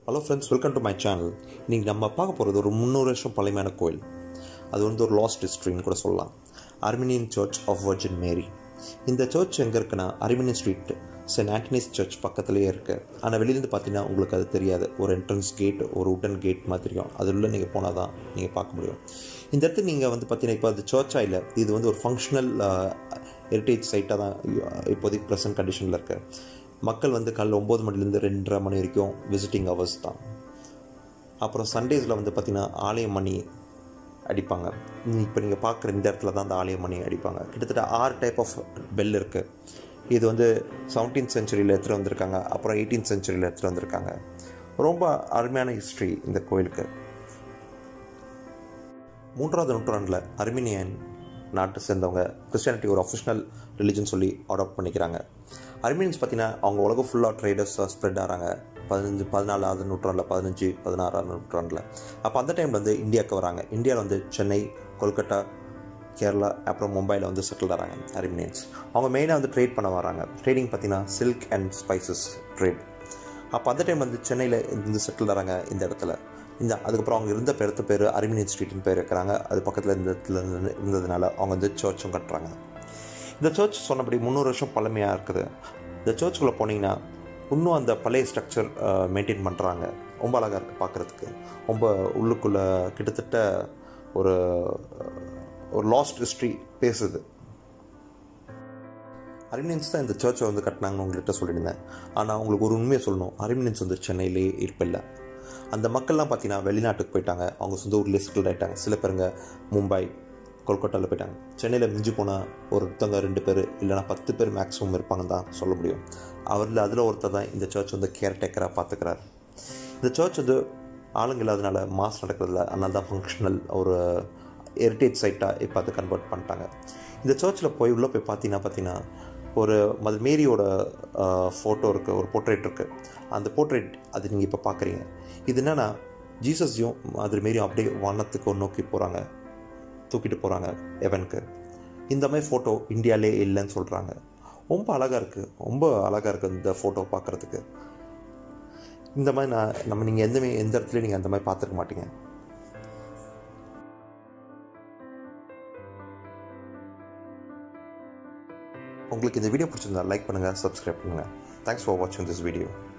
hello friends welcome to my channel இன்றைக்கி நம்ம பார்க்க போகிறது ஒரு முந்நூறு வருஷம் பழமையான கோயில் அது வந்து ஒரு லாஸ்ட் ஹிஸ்ட்ரின்னு கூட சொல்லலாம் Armenian church of Virgin Mary இந்த சர்ச் எங்கே இருக்குன்னா Armenian street saint Antony's church பக்கத்துலேயே இருக்குது ஆனால் வெளியிலேருந்து பார்த்தீங்கன்னா உங்களுக்கு அது தெரியாது ஒரு என்ட்ரன்ஸ் கேட் ஒரு உட்டன் கேட் மாதிரி தெரியும் அது உள்ள நீங்கள் போனால் தான் நீங்கள் பார்க்க முடியும் இந்த இடத்துல நீங்கள் வந்து பார்த்தீங்கன்னா இப்போ அது சர்ச்சாக இல்லை இது வந்து ஒரு ஃபங்க்ஷனல் ஹெரிட்டேஜ் சைட்டாக தான் இப்போதைக்கு ப்ரெசன்ட் கண்டிஷனில் இருக்குது மக்கள் வந்து காலைல ஒம்பது மணிலேருந்து ரெண்டரை மணி வரைக்கும் விசிட்டிங் ஹவர்ஸ் தான் அப்புறம் சண்டேஸில் வந்து பார்த்திங்கன்னா ஆலய மணி அடிப்பாங்க இப்போ நீங்கள் பார்க்குற இந்த இடத்துல தான் அந்த ஆலய மணி அடிப்பாங்க கிட்டத்தட்ட ஆறு டைப் ஆஃப் பெல் இருக்குது இது வந்து செவன்டீன்த் செஞ்சுரியில் எடுத்துகிட்டு வந்திருக்காங்க அப்புறம் எயிட்டீன்த் செஞ்சுரியில் எடுத்துகிட்டு வந்திருக்காங்க ரொம்ப அருமையான ஹிஸ்ட்ரி இந்த கோயிலுக்கு மூன்றாவது நூற்றாண்டில் அர்மினியன் நாட்டை சேர்ந்தவங்க கிறிஸ்டியானிட்டி ஒரு அஃபிஷனல் ரிலிஜன் சொல்லி அடாப்ட் பண்ணிக்கிறாங்க அர்மீனியன்ஸ் பார்த்தீங்கன்னா அவங்க உலகம் ஃபுல்லாக ட்ரேடர்ஸாக ஸ்ப்ரெட் ஆகிறாங்க பதினஞ்சு பதினாலாவது நூற்றாண்டில் பதினஞ்சு பதினாறாவது நூற்றாண்டில் அப்போ அந்த டைமில் வந்து இந்தியாவுக்கு வராங்க இந்தியாவில் வந்து சென்னை கொல்கட்டா கேரளா அப்புறம் மும்பையில் வந்து செட்டில் ஆகிறாங்க அர்மீனியன்ஸ் அவங்க மெயினாக வந்து ட்ரேட் பண்ண வராங்க ட்ரேடிங் பார்த்தீங்கன்னா சில்க் அண்ட் ஸ்பைசஸ் ட்ரேட் அப்போ அந்த டைம் வந்து சென்னையில் இருந்து செட்டில் ஆகிறாங்க இந்த இடத்துல இந்த அதுக்கப்புறம் அவங்க இருந்த பெருத்த பேர் அரிமினியன் ஸ்ட்ரீட்னு பேர் இருக்கிறாங்க அது பக்கத்தில் இந்த இடத்துல இருந்து- இருந்ததுனால அவங்க வந்து சர்ச்சும் கட்டுறாங்க இந்த சர்ச் சொன்னபடி முந்நூறு வருஷம் பழமையாக இருக்குது இந்த சர்ச்சுக்குள்ளே போனீங்கன்னா இன்னும் அந்த பழைய ஸ்ட்ரக்சர் மெயின்டைன் பண்ணுறாங்க ரொம்ப அழகாக இருக்குது பார்க்குறதுக்கு ரொம்ப உள்ளுக்குள்ளே கிட்டத்தட்ட ஒரு ஒரு லாஸ்ட் ஹிஸ்ட்ரி பேசுது அரிமினியன்ஸ் தான் இந்த சர்ச்சை வந்து கட்டினாங்கன்னு உங்கள்கிட்ட சொல்லியிருந்தேன் ஆனால் உங்களுக்கு ஒரு உண்மையை சொல்லணும் அரிமினியன்ஸ் வந்து சென்னையிலே இருப்பில்லை அந்த மக்கள்லாம் பார்த்தீங்கன்னா வெளிநாட்டுக்கு போயிட்டாங்க அவங்க சொந்த ஊர்லேயே செட்டில் ஆகிட்டாங்க சில பேருங்க மும்பை கொல்கட்டாவில் போயிட்டாங்க சென்னையில் மிஞ்சி போனால் ஒருத்தவங்க ரெண்டு பேர் இல்லைனா பத்து பேர் மேக்ஸிமம் இருப்பாங்கன்னு தான் சொல்ல முடியும் அவரில் அதில் ஒருத்தர் தான் இந்த சர்ச் வந்து கேர்டேக்கராக பார்த்துக்கிறார் இந்த சர்ச் வந்து ஆளுங்க இல்லாதனால மாஸ் நடக்கிறதில்ல அதனால தான் ஃபங்க்ஷனல் ஒரு ஹெரிட்டேஜ் சைட்டாக இப்போ அதை கன்வெர்ட் பண்ணிட்டாங்க இந்த சர்ச்சில் போய் உள்ளே போய் பார்த்தீங்கன்னா பார்த்தீங்கன்னா ஒரு மதர் மேரியோட ஃபோட்டோ இருக்குது ஒரு போர்ட்ரேட் இருக்குது அந்த போர்ட்ரேட் அது நீங்கள் இப்போ பார்க்குறீங்க இது என்னென்னா ஜீசஸையும் மதர் மேரியும் அப்படியே வானத்துக்கு நோக்கி போகிறாங்க தூக்கிட்டு போகிறாங்க எவனுக்கு இந்த மாதிரி ஃபோட்டோ இந்தியாவிலே இல்லைன்னு சொல்கிறாங்க ரொம்ப அழகாக இருக்குது ரொம்ப அழகாக இருக்குது இந்த ஃபோட்டோ பார்க்குறதுக்கு இந்த மாதிரி நான் நம்ம நீங்கள் எந்த எந்த இடத்துலையும் நீங்கள் அந்த மாதிரி பார்த்துருக்க மாட்டீங்க உங்களுக்கு இந்த வீடியோ பிடிச்சிருந்தா லைக் பண்ணுங்கள் சப்ஸ்கிரைப் பண்ணுங்கள் தேங்க்ஸ் ஃபார் வாட்சிங் திஸ் வீடியோ